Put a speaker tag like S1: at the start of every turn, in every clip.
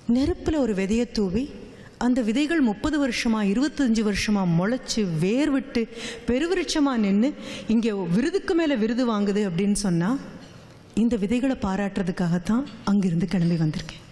S1: நெருப்பில் ஒரு விதையை தூவி அந்த விதைகள் முப்பது வருஷமா இருபத்தஞ்சு வருஷமா முளைச்சு வேர் விட்டு பெருவிருட்சமா நின்று இங்கே விருதுக்கு மேலே விருது வாங்குது அப்படின்னு சொன்னா இந்த விதைகளை பாராட்டுறதுக்காகத்தான் அங்கிருந்து கிளம்பி வந்திருக்கேன்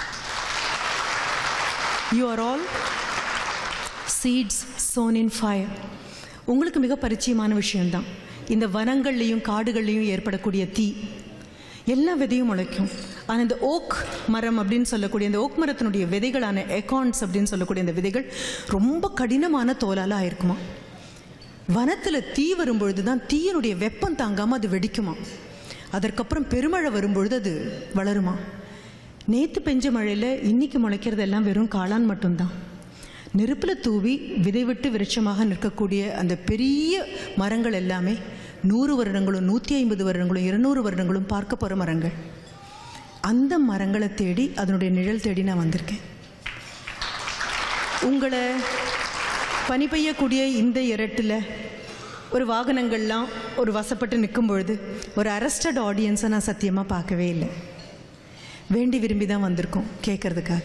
S1: you are all seats sown in fire உங்களுக்கு மிக பரிச்சயமான விஷயம்தான் இந்த வனங்கள்லேயும் காடுகள்லேயும் ஏற்படக்கூடிய தீ எல்லா விதையும் முளைக்கும் ஆனால் இந்த ஓக் மரம் அப்படின்னு சொல்லக்கூடிய இந்த ஓக் மரத்தினுடைய விதைகளான எக்கான்ஸ் அப்படின்னு சொல்லக்கூடிய இந்த விதைகள் ரொம்ப கடினமான தோலால் ஆயிருக்குமா வனத்தில் தீ வரும்பொழுது தான் தீயினுடைய வெப்பம் தாங்காமல் அது வெடிக்குமா அதற்கப்புறம் பெருமழை வரும்பொழுது அது வளருமா நேற்று பெஞ்ச மழையில் இன்னைக்கு முளைக்கிறதெல்லாம் வெறும் காளான் மட்டும்தான் நெருப்பில் தூவி விதை விட்டு விருட்சமாக நிற்கக்கூடிய அந்த பெரிய மரங்கள் எல்லாமே நூறு வருடங்களும் நூற்றி ஐம்பது வருடங்களும் இருநூறு வருடங்களும் பார்க்க போகிற மரங்கள் அந்த மரங்களை தேடி அதனுடைய நிழல் தேடி நான் வந்திருக்கேன் உங்களை பனி பெய்யக்கூடிய இந்த இரட்டில் ஒரு வாகனங்கள்லாம் ஒரு வசப்பட்டு நிற்கும் பொழுது ஒரு அரஸ்டட் ஆடியன்ஸை நான் சத்தியமாக பார்க்கவே இல்லை வேண்டி விரும்பி தான் வந்திருக்கோம் கேட்கறதுக்காக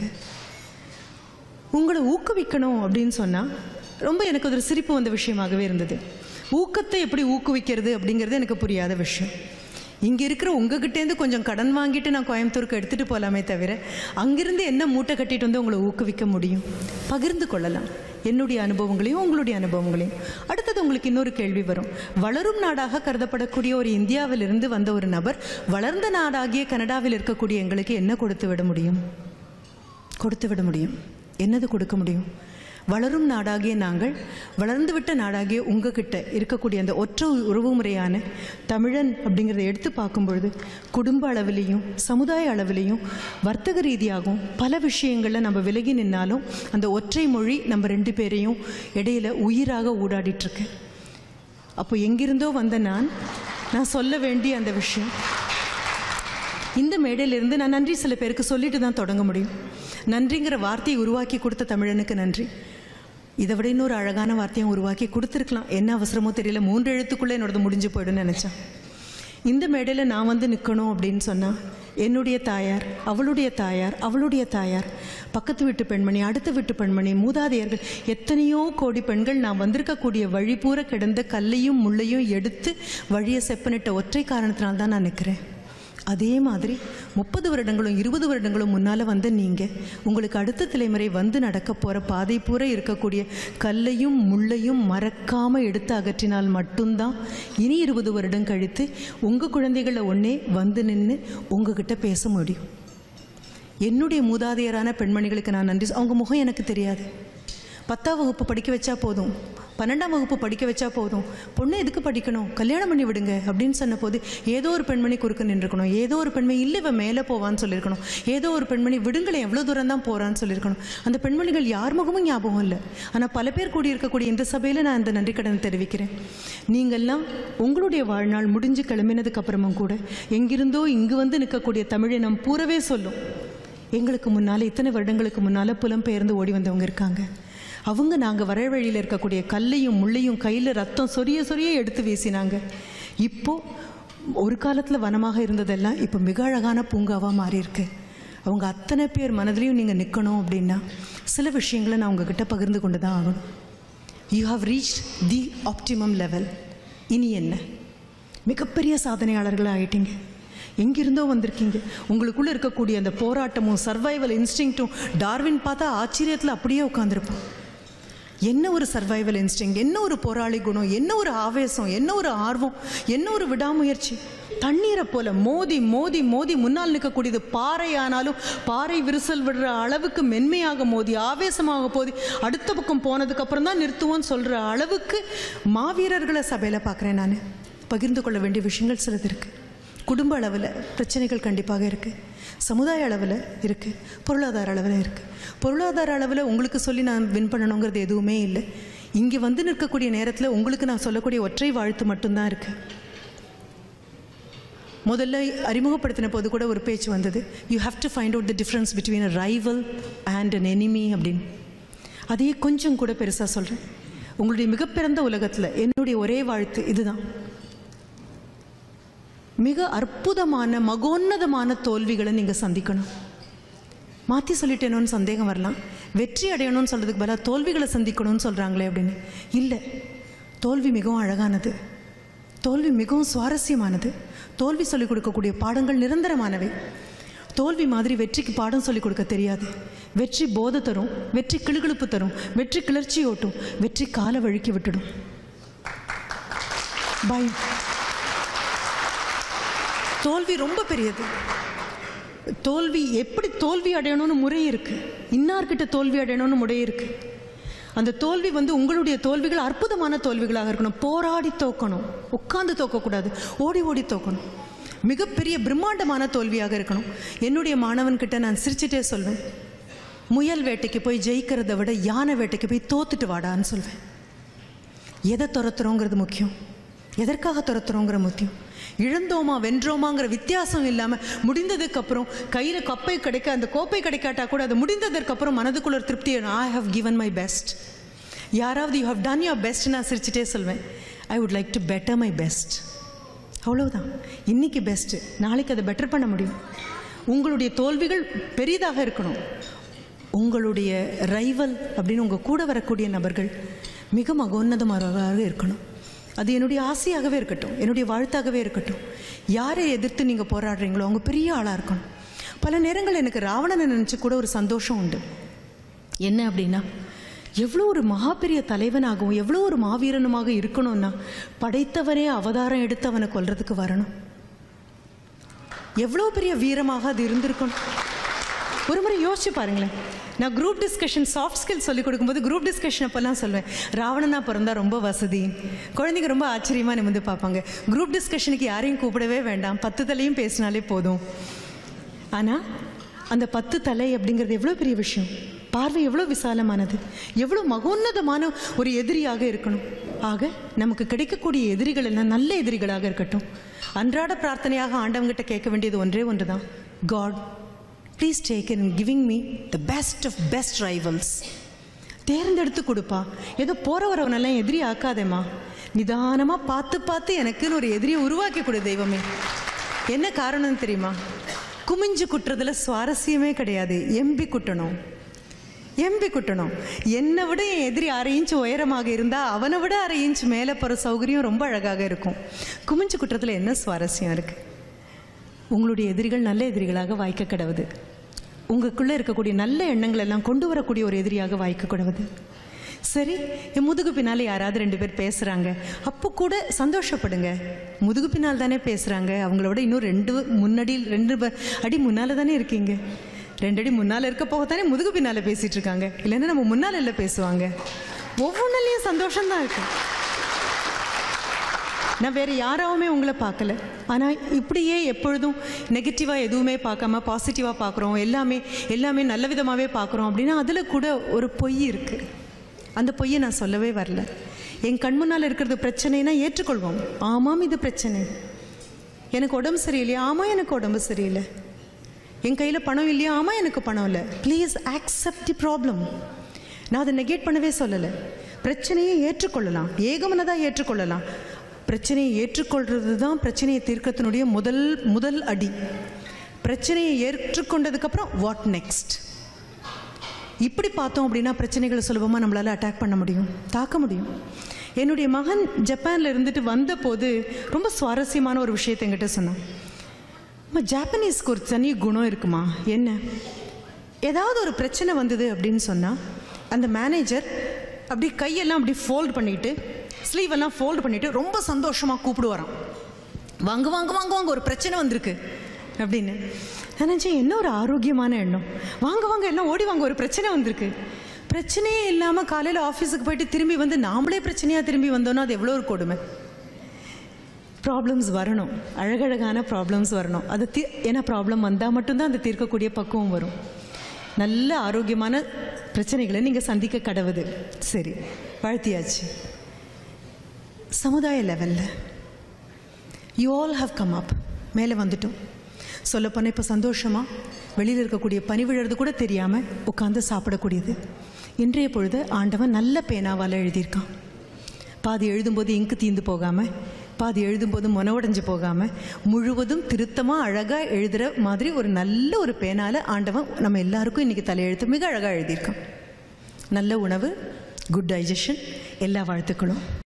S1: உங்களை ஊக்குவிக்கணும் அப்படின்னு சொன்னால் ரொம்ப எனக்கு ஒரு சிரிப்பு வந்த விஷயமாகவே இருந்தது ஊக்கத்தை எப்படி ஊக்குவிக்கிறது அப்படிங்கிறது எனக்கு புரியாத விஷயம் இங்கே இருக்கிற உங்ககிட்டேருந்து கொஞ்சம் கடன் வாங்கிட்டு நான் கோயம்புத்தூருக்கு எடுத்துகிட்டு போகலாமே தவிர அங்கிருந்து என்ன மூட்டை கட்டிட்டு வந்து உங்களை ஊக்குவிக்க முடியும் பகிர்ந்து கொள்ளலாம் என்னுடைய அனுபவங்களையும் உங்களுடைய அனுபவங்களையும் அடுத்தது உங்களுக்கு இன்னொரு கேள்வி வரும் வளரும் நாடாக கருதப்படக்கூடிய ஒரு இந்தியாவிலிருந்து வந்த ஒரு நபர் வளர்ந்த நாடாகிய கனடாவில் இருக்கக்கூடிய எங்களுக்கு என்ன கொடுத்து விட முடியும் கொடுத்து விட முடியும் என்னது கொடுக்க முடியும் வளரும் நாடாகிய நாங்கள் வளர்ந்துவிட்ட நாடாகிய உங்ககிட்ட இருக்கக்கூடிய அந்த ஒற்றை உறவு முறையான தமிழன் அப்படிங்கிறத எடுத்து பார்க்கும் பொழுது குடும்ப அளவிலையும் சமுதாய அளவிலையும் வர்த்தக ரீதியாகவும் பல விஷயங்களில் நம்ம விலகி நின்னாலும் அந்த ஒற்றை மொழி நம்ம ரெண்டு பேரையும் இடையில உயிராக ஊடாடிட்டுருக்கு அப்போ எங்கிருந்தோ வந்த நான் நான் சொல்ல வேண்டிய அந்த விஷயம் இந்த மேடையிலிருந்து நான் நன்றி சில பேருக்கு சொல்லிட்டு தான் தொடங்க முடியும் நன்றிங்கிற வார்த்தையை உருவாக்கி கொடுத்த தமிழனுக்கு நன்றி இதை விட இன்னொரு அழகான வார்த்தையை உருவாக்கி கொடுத்துருக்கலாம் என்ன அவசரமோ தெரியல மூன்று எழுத்துக்குள்ளே என்னோடது முடிஞ்சு போயிடும்னு நினச்சேன் இந்த மேடையில் நான் வந்து நிற்கணும் அப்படின்னு சொன்னால் என்னுடைய தாயார் அவளுடைய தாயார் அவளுடைய தாயார் பக்கத்து வீட்டு பெண்மணி அடுத்த வீட்டு பெண்மணி மூதாதையர்கள் எத்தனையோ கோடி பெண்கள் நான் வந்திருக்கக்கூடிய வழி பூர கிடந்த கல்லையும் முள்ளையும் எடுத்து வழியை செப்பனிட்ட ஒற்றை காரணத்தினால்தான் தான் நான் நிற்கிறேன் அதே மாதிரி முப்பது வருடங்களும் இருபது வருடங்களும் முன்னால் வந்த நீங்கள் உங்களுக்கு அடுத்த தலைமுறை வந்து நடக்க போகிற பாதை பூரா இருக்கக்கூடிய கல்லையும் முள்ளையும் மறக்காமல் எடுத்து அகற்றினால் மட்டும்தான் இனி இருபது வருடம் கழித்து உங்கள் குழந்தைகளை ஒன்றே வந்து நின்று உங்ககிட்ட பேச முடியும் என்னுடைய மூதாதையரான பெண்மணிகளுக்கு நான் நன்றி சொ- அவங்க முகம் எனக்கு தெரியாது பத்தாம் வகுப்பு படிக்க வச்சா போதும் பன்னெண்டாம் வகுப்பு படிக்க வச்சா போதும் பொண்ணு எதுக்கு படிக்கணும் கல்யாணம் பண்ணி விடுங்க அப்படின்னு சொன்ன போது ஏதோ ஒரு பெண்மணி குறுக்க நின்றுக்கணும் ஏதோ ஒரு பெண்மணி இல்லை இவன் மேலே போவான்னு சொல்லியிருக்கணும் ஏதோ ஒரு பெண்மணி விடுங்களேன் எவ்வளோ தூரம் தான் போகிறான்னு சொல்லியிருக்கணும் அந்த பெண்மணிகள் யார் முகமும் ஞாபகம் இல்லை ஆனால் பல பேர் கூடி இருக்கக்கூடிய இந்த சபையில் நான் இந்த நன்றி கடன் தெரிவிக்கிறேன் நீங்கள்லாம் உங்களுடைய வாழ்நாள் முடிஞ்சு கிளம்பினதுக்கு அப்புறமும் கூட எங்கிருந்தோ இங்கு வந்து நிற்கக்கூடிய தமிழினம் பூரவே சொல்லும் எங்களுக்கு முன்னால் இத்தனை வருடங்களுக்கு முன்னால் புலம்பெயர்ந்து ஓடி வந்தவங்க இருக்காங்க அவங்க நாங்கள் வர வழியில் இருக்கக்கூடிய கல்லையும் முள்ளையும் கையில் ரத்தம் சொரிய சொரிய எடுத்து வீசினாங்க இப்போ ஒரு காலத்தில் வனமாக இருந்ததெல்லாம் இப்போ மிக அழகான பூங்காவாக மாறியிருக்கு அவங்க அத்தனை பேர் மனதிலையும் நீங்கள் நிற்கணும் அப்படின்னா சில விஷயங்களை நான் உங்ககிட்ட பகிர்ந்து கொண்டு தான் ஆகணும் you have reach the optimum level இனி என்ன மிகப்பெரிய சாதனையாளர்களாக ஆயிட்டீங்க எங்கிருந்தோ வந்திருக்கீங்க உங்களுக்குள்ளே இருக்கக்கூடிய அந்த போராட்டமும் சர்வைவல் இன்ஸ்டிங்க்ட்டும் டார்வின் பார்த்தா ஆச்சரியத்தில் அப்படியே உட்காந்துருப்போம் என்ன ஒரு சர்வைவல் இன்ஸ்டிங் என்ன ஒரு போராளி குணம் என்ன ஒரு ஆவேசம் என்ன ஒரு ஆர்வம் என்ன ஒரு விடாமுயற்சி தண்ணீரை போல மோதி மோதி மோதி முன்னால் நிற்கக்கூடியது பாறை ஆனாலும் பாறை விரிசல் விடுற அளவுக்கு மென்மையாக மோதி ஆவேசமாக போதி அடுத்த பக்கம் போனதுக்கு அப்புறம் தான் நிறுத்துவோம்னு சொல்ற அளவுக்கு மாவீரர்களை சபையில் பார்க்குறேன் நான் பகிர்ந்து கொள்ள வேண்டிய விஷயங்கள் சிலது இருக்கு குடும்ப அளவில் பிரச்சனைகள் கண்டிப்பாக இருக்குது சமுதாய அளவில் இருக்குது பொருளாதார அளவில் இருக்குது பொருளாதார அளவில் உங்களுக்கு சொல்லி நான் வின் பண்ணணுங்கிறது எதுவுமே இல்லை இங்கே வந்து நிற்கக்கூடிய நேரத்தில் உங்களுக்கு நான் சொல்லக்கூடிய ஒற்றை வாழ்த்து மட்டும்தான் இருக்குது முதல்ல அறிமுகப்படுத்தின போது கூட ஒரு பேச்சு வந்தது you have to find out the difference between a rival and an enemy அப்படின்னு அதையே கொஞ்சம் கூட பெருசாக சொல்கிறேன் உங்களுடைய மிகப்பிறந்த உலகத்தில் என்னுடைய ஒரே வாழ்த்து இதுதான் மிக அற்புதமான மகோன்னதமான தோல்விகளை நீங்கள் சந்திக்கணும் மாற்றி சொல்லிட்டேனோன்னு சந்தேகம் வரலாம் வெற்றி அடையணும்னு சொல்கிறதுக்கு பதிலாக தோல்விகளை சந்திக்கணும்னு சொல்கிறாங்களே அப்படின்னு இல்லை தோல்வி மிகவும் அழகானது தோல்வி மிகவும் சுவாரஸ்யமானது தோல்வி சொல்லிக் கொடுக்கக்கூடிய பாடங்கள் நிரந்தரமானவை தோல்வி மாதிரி வெற்றிக்கு பாடம் சொல்லிக் கொடுக்க தெரியாது வெற்றி போதை தரும் வெற்றி கிளுகிழுப்பு தரும் வெற்றி கிளர்ச்சி ஓட்டும் வெற்றி கால வழுக்கி விட்டுடும் பயம் தோல்வி ரொம்ப பெரியது தோல்வி எப்படி தோல்வி அடையணும்னு முறை இருக்கு இன்னார்கிட்ட தோல்வி அடையணும்னு முறை இருக்கு அந்த தோல்வி வந்து உங்களுடைய தோல்விகள் அற்புதமான தோல்விகளாக இருக்கணும் போராடி தோக்கணும் உட்கார்ந்து தோக்கக்கூடாது ஓடி ஓடி தோக்கணும் மிகப்பெரிய பிரம்மாண்டமான தோல்வியாக இருக்கணும் என்னுடைய மாணவன்கிட்ட நான் சிரிச்சிட்டே சொல்வேன் முயல் வேட்டைக்கு போய் ஜெயிக்கிறத விட யானை வேட்டைக்கு போய் தோத்துட்டு வாடான்னு சொல்வேன் எதை துரத்துறோங்கிறது முக்கியம் எதற்காக துரத்துறோங்கிற முக்கியம் இழந்தோமா வென்றோமாங்கிற வித்தியாசம் இல்லாமல் முடிந்ததுக்கு அப்புறம் கையில் கப்பை கிடைக்க அந்த கோப்பை கிடைக்காட்டா கூட அது முடிந்ததற்கு அப்புறம் மனதுக்குள்ள ஒரு திருப்தி I have given my best யாராவது you have done your best நான் சிரிச்சிட்டே சொல்வேன் I would like to better my best அவ்வளவுதான் இன்னைக்கு பெஸ்ட்டு நாளைக்கு அதை பெட்டர் பண்ண முடியும் உங்களுடைய தோல்விகள் பெரிதாக இருக்கணும் உங்களுடைய ரைவல் அப்படின்னு உங்கள் கூட வரக்கூடிய நபர்கள் மிக மகோன்னதமானவராக இருக்கணும் அது என்னுடைய ஆசையாகவே இருக்கட்டும் என்னுடைய வாழ்த்தாகவே இருக்கட்டும் யாரை எதிர்த்து நீங்கள் போராடுறீங்களோ அவங்க பெரிய ஆளாக இருக்கணும் பல நேரங்கள் எனக்கு ராவணனை நினச்சி கூட ஒரு சந்தோஷம் உண்டு என்ன அப்படின்னா எவ்வளோ ஒரு மகா பெரிய தலைவனாகவும் எவ்வளோ ஒரு மாவீரனுமாக இருக்கணும்னா படைத்தவனே அவதாரம் எடுத்து அவனை கொல்றதுக்கு வரணும் எவ்வளோ பெரிய வீரமாக அது இருந்திருக்கணும் ஒரு முறை யோசிச்சு பாருங்களேன் நான் குரூப் டிஸ்கஷன் சாஃப்ட் ஸ்கில் சொல்லிக் கொடுக்கும்போது குரூப் டிஸ்கஷன் அப்போல்லாம் சொல்லுவேன் ராவணனா பிறந்தா ரொம்ப வசதி குழந்தைங்க ரொம்ப ஆச்சரியமாக நிமிந்து பார்ப்பாங்க குரூப் டிஸ்கஷனுக்கு யாரையும் கூப்பிடவே வேண்டாம் பத்து தலையும் பேசினாலே போதும் ஆனால் அந்த பத்து தலை அப்படிங்கிறது எவ்வளோ பெரிய விஷயம் பார்வை எவ்வளோ விசாலமானது எவ்வளோ மகோன்னதமான ஒரு எதிரியாக இருக்கணும் ஆக நமக்கு கிடைக்கக்கூடிய எதிரிகள் எல்லாம் நல்ல எதிரிகளாக இருக்கட்டும் அன்றாட பிரார்த்தனையாக ஆண்டவங்கிட்ட கேட்க வேண்டியது ஒன்றே ஒன்று தான் God please take in giving me the best of best rivals தேர்ந்தெடுத்து கொடுப்பா ஏதோ போற வரவனெல்லாம் எதிரி ஆக்காதேம்மா நிதானமாக பார்த்து பார்த்து எனக்குன்னு ஒரு எதிரியை உருவாக்கி கொடு தெய்வமே என்ன காரணம் தெரியுமா குமிஞ்சு குட்டுறதுல சுவாரஸ்யமே கிடையாது எம்பி குட்டணும் எம்பி குட்டணும் என்னை விட என் எதிரி அரை இன்ச் உயரமாக இருந்தால் அவனை விட அரை இன்ச் மேலே போகிற சௌகரியம் ரொம்ப அழகாக இருக்கும் குமிஞ்சு குட்டுறதுல என்ன சுவாரஸ்யம் இருக்குது உங்களுடைய எதிரிகள் நல்ல எதிரிகளாக வாய்க்க கிடவுது உங்களுக்குள்ளே இருக்கக்கூடிய நல்ல எண்ணங்கள் எல்லாம் கொண்டு வரக்கூடிய ஒரு எதிரியாக வாய்க்க கிடவுது சரி என் முதுகு பின்னால் யாராவது ரெண்டு பேர் பேசுகிறாங்க அப்போ கூட சந்தோஷப்படுங்க முதுகு பின்னால் தானே பேசுகிறாங்க அவங்களோட இன்னும் ரெண்டு முன்னாடி ரெண்டு ப- அடி முன்னால் தானே இருக்கீங்க ரெண்டு அடி முன்னால் இருக்க போகத்தானே முதுகு பின்னால் பேசிகிட்டு இருக்காங்க இல்லைன்னா நம்ம முன்னால் இல்லை பேசுவாங்க ஒவ்வொன்றுலையும் சந்தோஷம்தான் இருக்குது நான் வேறு யாராவுமே உங்களை பார்க்கல ஆனால் இப்படியே எப்பொழுதும் நெகட்டிவாக எதுவுமே பார்க்காம பாசிட்டிவாக பார்க்குறோம் எல்லாமே எல்லாமே நல்ல விதமாகவே பார்க்குறோம் அப்படின்னா அதில் கூட ஒரு பொய் இருக்குது அந்த பொய்யை நான் சொல்லவே வரல என் கண் முன்னால் இருக்கிறது பிரச்சனைனா ஏற்றுக்கொள்வோம் ஆமாம் இது பிரச்சனை எனக்கு உடம்பு சரியில்லையா ஆமாம் எனக்கு உடம்பு சரியில்லை என் கையில் பணம் இல்லையா ஆமாம் எனக்கு பணம் இல்லை ப்ளீஸ் ஆக்செப்ட் தி ப்ராப்ளம் நான் அதை நெகேட் பண்ணவே சொல்லலை பிரச்சனையை ஏற்றுக்கொள்ளலாம் ஏகமனதாக ஏற்றுக்கொள்ளலாம் பிரச்சனையை ஏற்றுக்கொள்கிறது தான் பிரச்சனையை தீர்க்கத்தினுடைய முதல் முதல் அடி பிரச்சனையை ஏற்றுக்கொண்டதுக்கப்புறம் வாட் நெக்ஸ்ட் இப்படி பார்த்தோம் அப்படின்னா பிரச்சனைகளை சுலபமாக நம்மளால் அட்டாக் பண்ண முடியும் தாக்க முடியும் என்னுடைய மகன் ஜப்பானில் இருந்துட்டு வந்தபோது ரொம்ப சுவாரஸ்யமான ஒரு விஷயத்தை என்கிட்ட சொன்னான் அம்மா ஜாப்பனீஸ்க்கு ஒரு தனி குணம் இருக்குமா என்ன ஏதாவது ஒரு பிரச்சனை வந்தது அப்படின்னு சொன்னால் அந்த மேனேஜர் அப்படி கையெல்லாம் அப்படி ஃபோல்ட் பண்ணிட்டு ஸ்லீவ் எல்லாம் ஃபோல்ட் பண்ணிட்டு ரொம்ப சந்தோஷமாக கூப்பிடுவாராம் வாங்க வாங்க வாங்க வாங்க ஒரு பிரச்சனை வந்திருக்கு அப்படின்னு நான் நினச்சேன் என்ன ஒரு ஆரோக்கியமான எண்ணம் வாங்க வாங்க எல்லாம் ஓடி வாங்க ஒரு பிரச்சனை வந்திருக்கு பிரச்சனையே இல்லாமல் காலையில் ஆஃபீஸுக்கு போயிட்டு திரும்பி வந்து நாமளே பிரச்சனையாக திரும்பி வந்தோன்னா அது எவ்வளோ ஒரு கொடுமை ப்ராப்ளம்ஸ் வரணும் அழகழகான ப்ராப்ளம்ஸ் வரணும் அது தீ ஏன்னா ப்ராப்ளம் வந்தால் மட்டும்தான் அந்த தீர்க்கக்கூடிய பக்குவம் வரும் நல்ல ஆரோக்கியமான பிரச்சனைகளை நீங்கள் சந்திக்க கடவுது சரி வாழ்த்தியாச்சு சமுதாய லெவலில் you all have come up மேலே வந்துட்டோம் சொல்லப்போனால் இப்போ சந்தோஷமாக வெளியில் இருக்கக்கூடிய பனி விழுறது கூட தெரியாமல் உட்காந்து சாப்பிடக்கூடியது இன்றைய பொழுது ஆண்டவன் நல்ல பேனாவால் எழுதியிருக்கான் பாதி எழுதும்போது இங்கு தீந்து போகாமல் பாதி எழுதும்போது முன உடைஞ்சு போகாமல் முழுவதும் திருத்தமாக அழகாக எழுதுகிற மாதிரி ஒரு நல்ல ஒரு பேனால ஆண்டவன் நம்ம எல்லாருக்கும் இன்றைக்கி தலையெழுத்து மிக அழகாக எழுதியிருக்கான் நல்ல உணவு குட் டைஜஷன் எல்லா வாழ்த்துக்களும்